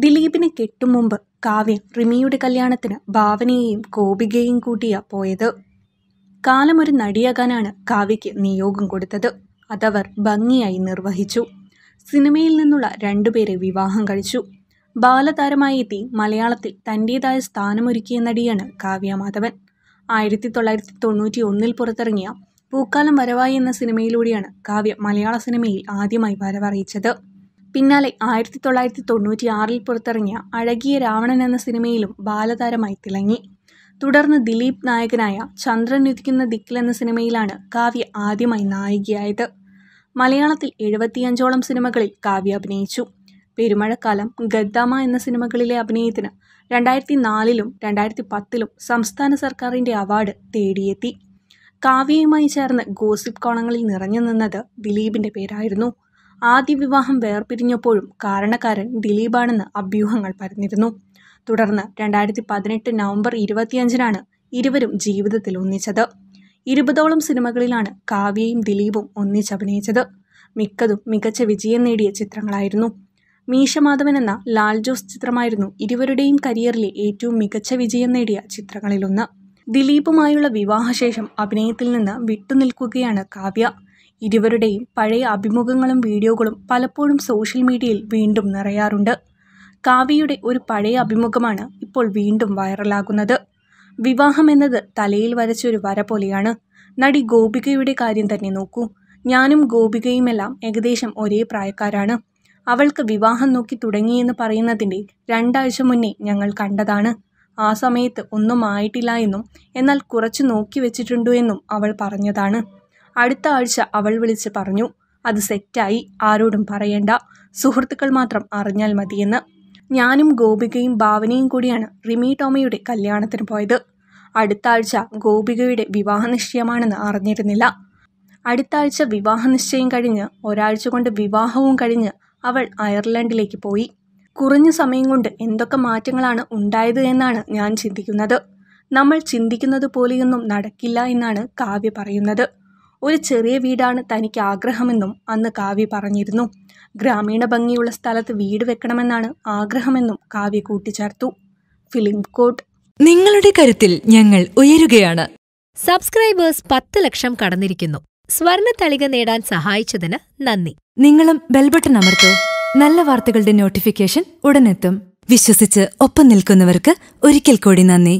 ദിലീപിനെ കെട്ടും മുമ്പ് കാവ്യ റിമിയുടെ കല്യാണത്തിന് ഭാവനയെയും ഗോപികയെയും കൂട്ടിയാ പോയത് കാലം ഒരു നടിയാകാനാണ് കാവ്യയ്ക്ക് നിയോഗം കൊടുത്തത് അതവർ ഭംഗിയായി നിർവഹിച്ചു സിനിമയിൽ നിന്നുള്ള രണ്ടുപേരെ വിവാഹം കഴിച്ചു ബാലതാരമായി എത്തി മലയാളത്തിൽ തൻ്റേതായ സ്ഥാനമൊരുക്കിയ നടിയാണ് കാവ്യ മാധവൻ ആയിരത്തി തൊള്ളായിരത്തി തൊണ്ണൂറ്റി ഒന്നിൽ പുറത്തിറങ്ങിയ പൂക്കാലം വരവായി എന്ന സിനിമയിലൂടെയാണ് കാവ്യ മലയാള സിനിമയിൽ ആദ്യമായി വരവറിയിച്ചത് പിന്നാലെ ആയിരത്തി തൊള്ളായിരത്തി തൊണ്ണൂറ്റി ആറിൽ പുറത്തിറങ്ങിയ അഴകിയ രാവണൻ എന്ന സിനിമയിലും ബാലതാരമായി തിളങ്ങി തുടർന്ന് ദിലീപ് നായകനായ ചന്ദ്രൻ ഉദിക്കുന്ന ദിക്കിൽ എന്ന സിനിമയിലാണ് കാവ്യ ആദ്യമായി നായികയായത് മലയാളത്തിൽ എഴുപത്തിയഞ്ചോളം സിനിമകളിൽ കാവ്യ അഭിനയിച്ചു പെരുമഴക്കാലം ഗദ്ദാമ എന്ന സിനിമകളിലെ അഭിനയത്തിന് രണ്ടായിരത്തി നാലിലും രണ്ടായിരത്തി പത്തിലും സംസ്ഥാന സർക്കാരിൻ്റെ അവാർഡ് തേടിയെത്തി കാവ്യയുമായി ചേർന്ന് ഗോസിപ്പ് കോളങ്ങളിൽ നിറഞ്ഞു നിന്നത് ദിലീപിൻ്റെ പേരായിരുന്നു ആദ്യ വിവാഹം വേർപിരിഞ്ഞപ്പോഴും കാരണക്കാരൻ ദിലീപാണെന്ന് അഭ്യൂഹങ്ങൾ പരന്നിരുന്നു തുടർന്ന് രണ്ടായിരത്തി പതിനെട്ട് നവംബർ ഇരുപത്തിയഞ്ചിനാണ് ഇരുവരും ജീവിതത്തിൽ ഒന്നിച്ചത് ഇരുപതോളം സിനിമകളിലാണ് കാവ്യയും ദിലീപും ഒന്നിച്ചഭിനയിച്ചത് മിക്കതും മികച്ച വിജയം നേടിയ ചിത്രങ്ങളായിരുന്നു മീശമാധവൻ എന്ന ലാൽ ജോസ് ചിത്രമായിരുന്നു ഇരുവരുടെയും കരിയറിലെ ഏറ്റവും മികച്ച വിജയം നേടിയ ചിത്രങ്ങളിലൊന്ന് ദിലീപുമായുള്ള വിവാഹശേഷം അഭിനയത്തിൽ നിന്ന് വിട്ടുനിൽക്കുകയാണ് കാവ്യ ഇരുവരുടെയും പഴയ അഭിമുഖങ്ങളും വീഡിയോകളും പലപ്പോഴും സോഷ്യൽ മീഡിയയിൽ വീണ്ടും നിറയാറുണ്ട് കാവ്യയുടെ ഒരു പഴയ അഭിമുഖമാണ് ഇപ്പോൾ വീണ്ടും വൈറലാകുന്നത് വിവാഹം എന്നത് തലയിൽ വരച്ച ഒരു വര പോലെയാണ് നടി ഗോപികയുടെ കാര്യം തന്നെ നോക്കൂ ഞാനും ഗോപികയുമെല്ലാം ഏകദേശം ഒരേ പ്രായക്കാരാണ് അവൾക്ക് വിവാഹം നോക്കി തുടങ്ങിയെന്ന് പറയുന്നതിൻ്റെ രണ്ടാഴ്ച മുന്നേ ഞങ്ങൾ കണ്ടതാണ് ആ സമയത്ത് ഒന്നും ആയിട്ടില്ല എന്നും എന്നാൽ കുറച്ച് നോക്കി വെച്ചിട്ടുണ്ടു എന്നും അവൾ പറഞ്ഞതാണ് അടുത്ത ആഴ്ച അവൾ വിളിച്ച് പറഞ്ഞു അത് സെറ്റായി ആരോടും പറയണ്ട സുഹൃത്തുക്കൾ മാത്രം അറിഞ്ഞാൽ മതിയെന്ന് ഞാനും ഗോപികയും ഭാവനയും കൂടിയാണ് റിമി ടോമയുടെ കല്യാണത്തിന് പോയത് അടുത്ത ആഴ്ച ഗോപികയുടെ വിവാഹ നിശ്ചയമാണെന്ന് അറിഞ്ഞിരുന്നില്ല അടുത്ത ആഴ്ച വിവാഹ നിശ്ചയം കഴിഞ്ഞ് ഒരാഴ്ച കൊണ്ട് വിവാഹവും കഴിഞ്ഞ് അവൾ അയർലൻഡിലേക്ക് പോയി കുറഞ്ഞ സമയം കൊണ്ട് എന്തൊക്കെ മാറ്റങ്ങളാണ് ഉണ്ടായത് എന്നാണ് ഞാൻ ചിന്തിക്കുന്നത് നമ്മൾ ചിന്തിക്കുന്നത് പോലെയൊന്നും നടക്കില്ല എന്നാണ് കാവ്യ പറയുന്നത് ഒരു ചെറിയ വീടാണ് തനിക്ക് ആഗ്രഹമെന്നും അന്ന് കാവ്യ പറഞ്ഞിരുന്നു ഗ്രാമീണ ഭംഗിയുള്ള സ്ഥലത്ത് വീട് വെക്കണമെന്നാണ് ആഗ്രഹമെന്നും കാവ്യ കൂട്ടിച്ചേർത്തു ഫിലിം കോട്ട് നിങ്ങളുടെ കരുത്തിൽ ഞങ്ങൾ ഉയരുകയാണ് സബ്സ്ക്രൈബേഴ്സ് പത്ത് ലക്ഷം കടന്നിരിക്കുന്നു സ്വർണ തളിക നേടാൻ സഹായിച്ചതിന് നന്ദി നിങ്ങളും ബെൽബട്ടൺ അമർത്തോ നല്ല വാർത്തകളുടെ നോട്ടിഫിക്കേഷൻ ഉടനെത്തും വിശ്വസിച്ച് ഒപ്പം നിൽക്കുന്നവർക്ക് ഒരിക്കൽ കൂടി നന്ദി